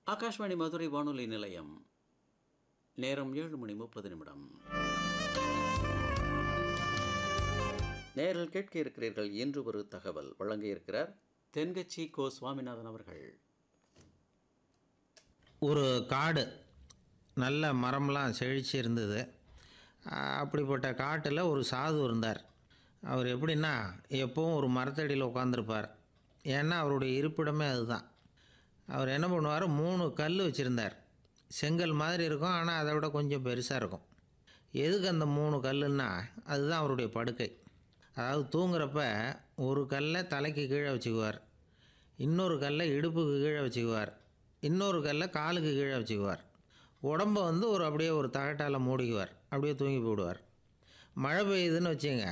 ஆகாஷ்வாணி மதுரை வானொலி நிலையம் நேரம் ஏழு மணி முப்பது நிமிடம் நேரில் கேட்க இருக்கிறீர்கள் இன்று ஒரு தகவல் வழங்க இருக்கிறார் தென்கட்சி கோ சுவாமிநாதன் அவர்கள் ஒரு காடு நல்ல மரம்லாம் செழிச்சு இருந்தது ஆஹ் அப்படிப்பட்ட காட்டில் ஒரு சாது இருந்தார் அவர் எப்படின்னா எப்பவும் ஒரு மரத்தடியில் உட்காந்துருப்பார் ஏன்னா அவருடைய இருப்பிடமே அதுதான் அவர் என்ன பண்ணுவார் மூணு கல் வச்சுருந்தார் செங்கல் மாதிரி இருக்கும் ஆனால் அதை விட கொஞ்சம் பெருசாக இருக்கும் எதுக்கு அந்த மூணு கல்லுன்னா அதுதான் அவருடைய படுக்கை அதாவது தூங்குறப்ப ஒரு கல்லை தலைக்கு கீழே வச்சுக்குவார் இன்னொரு கல்லை இடுப்புக்கு கீழே வச்சுக்குவார் இன்னொரு கல்லை காலுக்கு கீழே வச்சுக்குவார் உடம்ப வந்து ஒரு அப்படியே ஒரு தகட்டால் மூடிக்குவார் அப்படியே தூங்கி போடுவார் மழை பெய்யுதுன்னு வச்சுங்க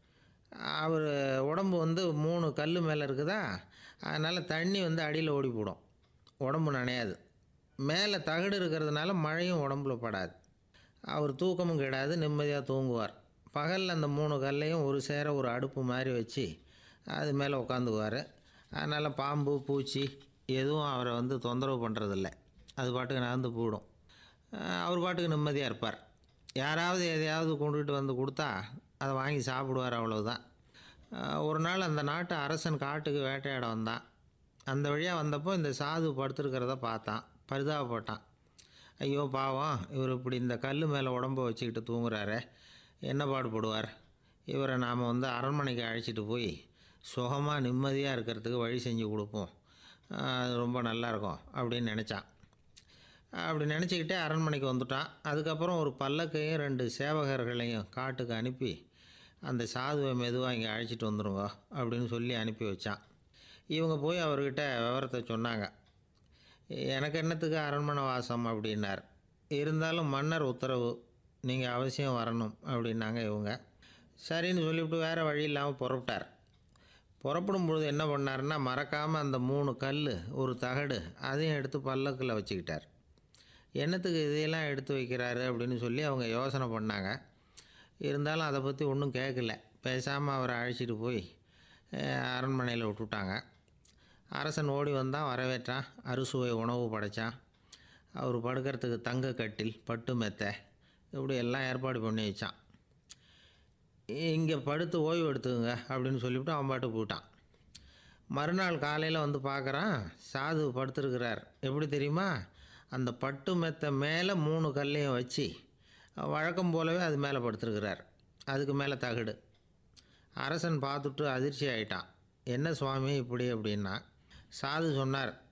அவர் உடம்பு வந்து மூணு கல் மேலே இருக்குதா அதனால் தண்ணி வந்து அடியில் ஓடி போடும் உடம்பு நனையாது மேலே தகடு இருக்கிறதுனால மழையும் உடம்புல படாது அவர் தூக்கமும் கெடாது நிம்மதியாக தூங்குவார் பகலில் அந்த மூணு கல்லையும் ஒரு சேர ஒரு அடுப்பு மாதிரி வச்சு அது மேலே உட்காந்துக்குவார் அதனால் பாம்பு பூச்சி எதுவும் அவரை வந்து தொந்தரவு பண்ணுறதில்ல அது பாட்டுக்கு நகர்ந்து போயிடும் அஹ் அவர் பாட்டுக்கு நிம்மதியாக இருப்பார் யாராவது எதையாவது கொண்டுகிட்டு வந்து கொடுத்தா அதை வாங்கி சாப்பிடுவார் அவ்வளவுதான் அஹ் ஒரு நாள் அந்த நாட்டு அரசன் காட்டுக்கு வேட்டையாட வந்தான் அந்த வழியாக வந்தப்போ இந்த சாது படுத்துருக்கிறத பார்த்தான் பரிதாபப்பட்டான் ஐயோ பாவம் இவர் இப்படி இந்த கல் மேலே உடம்ப வச்சுக்கிட்டு தூங்குறாரே என்ன பாடுபடுவார் இவரை நாம் வந்து அரண்மனைக்கு அழைச்சிட்டு போய் சுகமாக நிம்மதியாக இருக்கிறதுக்கு வழி செஞ்சு கொடுப்போம் அஹ் அது ரொம்ப நல்லாயிருக்கும் அப்படின்னு நினச்சான் அப்படி நினச்சிக்கிட்டே அரண்மனைக்கு வந்துட்டான் அதுக்கப்புறம் ஒரு பல்லக்கையும் ரெண்டு சேவகர்களையும் காட்டுக்கு அனுப்பி அந்த சாதுவை மெதுவாக இங்கே அழைச்சிட்டு வந்துருங்க அப்படின்னு சொல்லி அனுப்பி வச்சான் இவங்க போய் அவர்கிட்ட விவரத்தை சொன்னாங்க எனக்கு என்னத்துக்கு அரண்மனை வாசம் அப்படின்னார் இருந்தாலும் மன்னர் உத்தரவு நீங்கள் அவசியம் வரணும் அப்படின்னாங்க இவங்க சரின்னு சொல்லிவிட்டு வேறு வழி இல்லாமல் புறப்பட்டார் புறப்படும் பொழுது என்ன பண்ணாருன்னா மறக்காமல் அந்த மூணு கல் ஒரு தகடு அதையும் எடுத்து பல்லக்கில் வச்சுக்கிட்டார் என்னத்துக்கு இதையெல்லாம் எடுத்து வைக்கிறாரு அப்படின்னு சொல்லி அவங்க யோசனை பண்ணாங்க இருந்தாலும் அதை பற்றி ஒன்றும் கேட்கல பேசாமல் அவரை அழைச்சிட்டு போய் அஹ், அரண்மனையில் விட்டுட்டாங்க அரசன் ஓடி வந்தான் வரவேற்றான் அறுசுவை உணவு படைச்சான் அவர் படுக்கிறதுக்கு தங்க கட்டில் பட்டு மெத்தை இப்படி எல்லாம் ஏற்பாடு பண்ணி வச்சான் இங்கே படுத்து ஓய்வு எடுத்துக்கங்க அப்படின்னு சொல்லிவிட்டு அவன் பாட்டு போயிட்டான் மறுநாள் காலையில் வந்து பார்க்குறான் சாது படுத்திருக்கிறார் எப்படி தெரியுமா அந்த பட்டு மெத்தை மேலே மூணு கல்லையும் வச்சு வழக்கம் போலவே அது மேலே படுத்திருக்கிறார் அதுக்கு மேலே தகடு அரசன் பார்த்துட்டு அதிர்ச்சி ஆயிட்டான் என்ன சுவாமி இப்படி அப்படின்னா சாது சொன்னார்